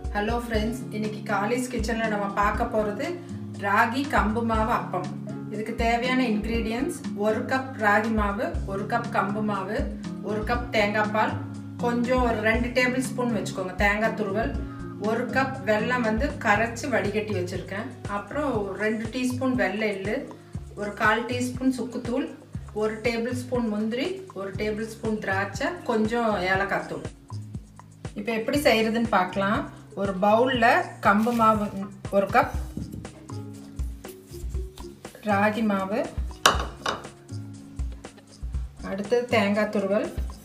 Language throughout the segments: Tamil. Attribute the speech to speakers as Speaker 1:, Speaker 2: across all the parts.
Speaker 1: ஹலோ ஃப்ரெண்ட்ஸ் இன்னைக்கு காலிஸ் கிச்சனில் நம்ம பார்க்க போகிறது ராகி கம்பு மாவு அப்பம் இதுக்கு தேவையான இன்க்ரீடியன்ஸ் ஒரு கப் ராகி மாவு ஒரு கப் கம்பு மாவு ஒரு கப் தேங்காய் பால் கொஞ்சம் ஒரு ரெண்டு டேபிள் ஸ்பூன் வச்சுக்கோங்க தேங்காய் துருவல் ஒரு கப் வெல்லம் வந்து கரைச்சி வடிகட்டி வச்சுருக்கேன் அப்புறம் ரெண்டு டீஸ்பூன் வெள்ளை எள்ளு ஒரு கால் டீஸ்பூன் சுக்குத்தூள் ஒரு டேபிள் ஸ்பூன் முந்திரி ஒரு டேபிள் ஸ்பூன் திராட்சை கொஞ்சம் ஏலக்காய் தூள் இப்போ எப்படி செய்கிறதுன்னு பார்க்கலாம் ஒரு பவுலில் கம்பு மாவு ஒரு கப் ராகி மாவு அடுத்தது தேங்காய் துருவல்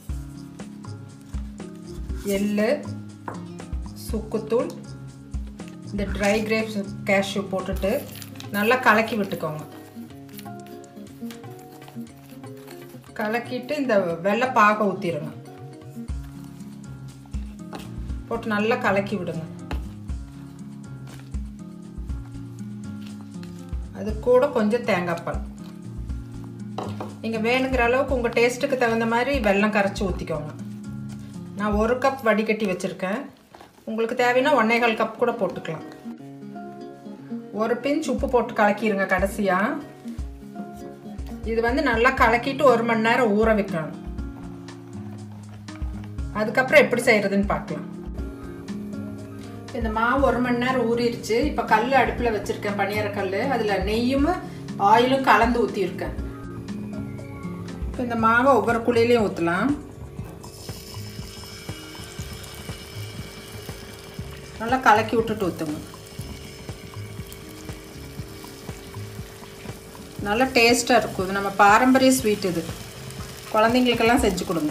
Speaker 1: எள்ளு சுக்குத்தூள் இந்த ட்ரை கிரேப்ஸ் கேஷ்யூ போட்டுட்டு நல்லா கலக்கி விட்டுக்கோங்க கலக்கிட்டு இந்த வெள்ளை பாக ஊற்றிடுங்க போட்டு நல்லா கலக்கி விடுங்க அது கூட கொஞ்சம் தேங்காய் பால் நீங்கள் வேணுங்கிற அளவுக்கு உங்கள் டேஸ்ட்டுக்கு தகுந்த மாதிரி வெல்லம் கரைச்சி ஊற்றிக்கோங்க நான் ஒரு கப் வடிகட்டி வச்சுருக்கேன் உங்களுக்கு தேவைன்னா ஒன்னேகால் கப் கூட போட்டுக்கலாம் ஒரு பிஞ்ச் உப்பு போட்டு கலக்கிடுங்க கடைசியாக இது வந்து நல்லா கலக்கிட்டு ஒரு மணி நேரம் ஊற வைக்கணும் அதுக்கப்புறம் எப்படி செய்கிறதுன்னு பார்க்கலாம் இந்த மாவு ஒரு மணி நேரம் ஊறிடுச்சு இப்போ கல் அடுப்பில் வச்சுருக்கேன் பனியார கல் அதில் நெய்யும் ஆயிலும் கலந்து ஊற்றிருக்கேன் இப்போ இந்த மாவை ஒவ்வொரு குழியிலையும் ஊற்றலாம் நல்லா கலக்கி விட்டுட்டு ஊற்றுங்க நல்லா டேஸ்ட்டாக இருக்கும் இது நம்ம பாரம்பரிய ஸ்வீட் இது குழந்தைங்களுக்கெல்லாம் செஞ்சு கொடுங்க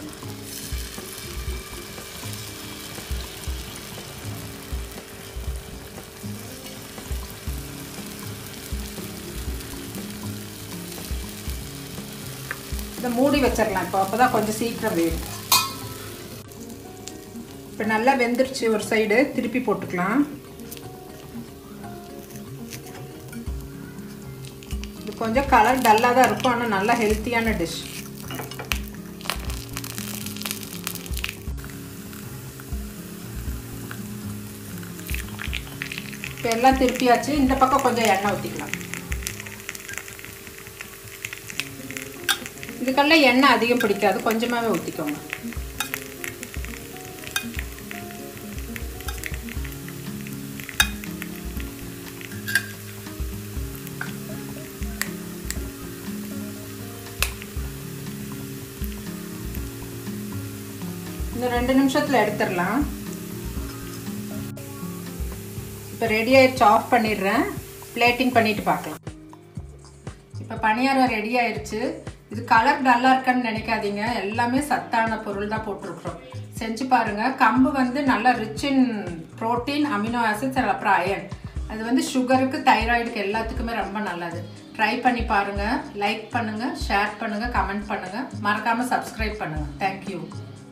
Speaker 1: இதை மூடி வச்சிடலாம் இப்போ அப்போ தான் கொஞ்சம் சீக்கிரம் வேணும் இப்போ நல்லா வெந்துருச்சு ஒரு சைடு திருப்பி போட்டுக்கலாம் இது கொஞ்சம் கலர் டல்லாக தான் இருக்கும் ஆனால் நல்லா ஹெல்த்தியான டிஷ் இப்போ எல்லாம் திருப்பியாச்சு இந்த பக்கம் கொஞ்சம் எண்ணெய் ஊற்றிக்கலாம் இதுக்கெல்லாம் எண்ணெய் அதிகம் பிடிக்காது கொஞ்சமாகவே ஊற்றிக்கோங்க இந்த ரெண்டு நிமிஷத்தில் எடுத்துடலாம் இப்போ ரெடி ஆயிடுச்சு ஆஃப் பண்ணிடுறேன் பிளேட்டிங் பண்ணிட்டு பார்க்கலாம் இப்போ பணியாரம் ரெடி ஆயிடுச்சு இது கலர் டல்லாக இருக்கான்னு நினைக்காதீங்க எல்லாமே சத்தான பொருள் தான் போட்டிருக்கிறோம் செஞ்சு பாருங்கள் கம்பு வந்து நல்லா rich in protein amino acids அப்புறம் அயன் அது வந்து சுகருக்கு தைராய்டுக்கு எல்லாத்துக்குமே ரொம்ப நல்லது ட்ரை பண்ணி பாருங்கள் லைக் பண்ணுங்கள் ஷேர் பண்ணுங்கள் கமெண்ட் பண்ணுங்கள் மறக்காமல் சப்ஸ்கிரைப் பண்ணுங்கள் தேங்க்யூ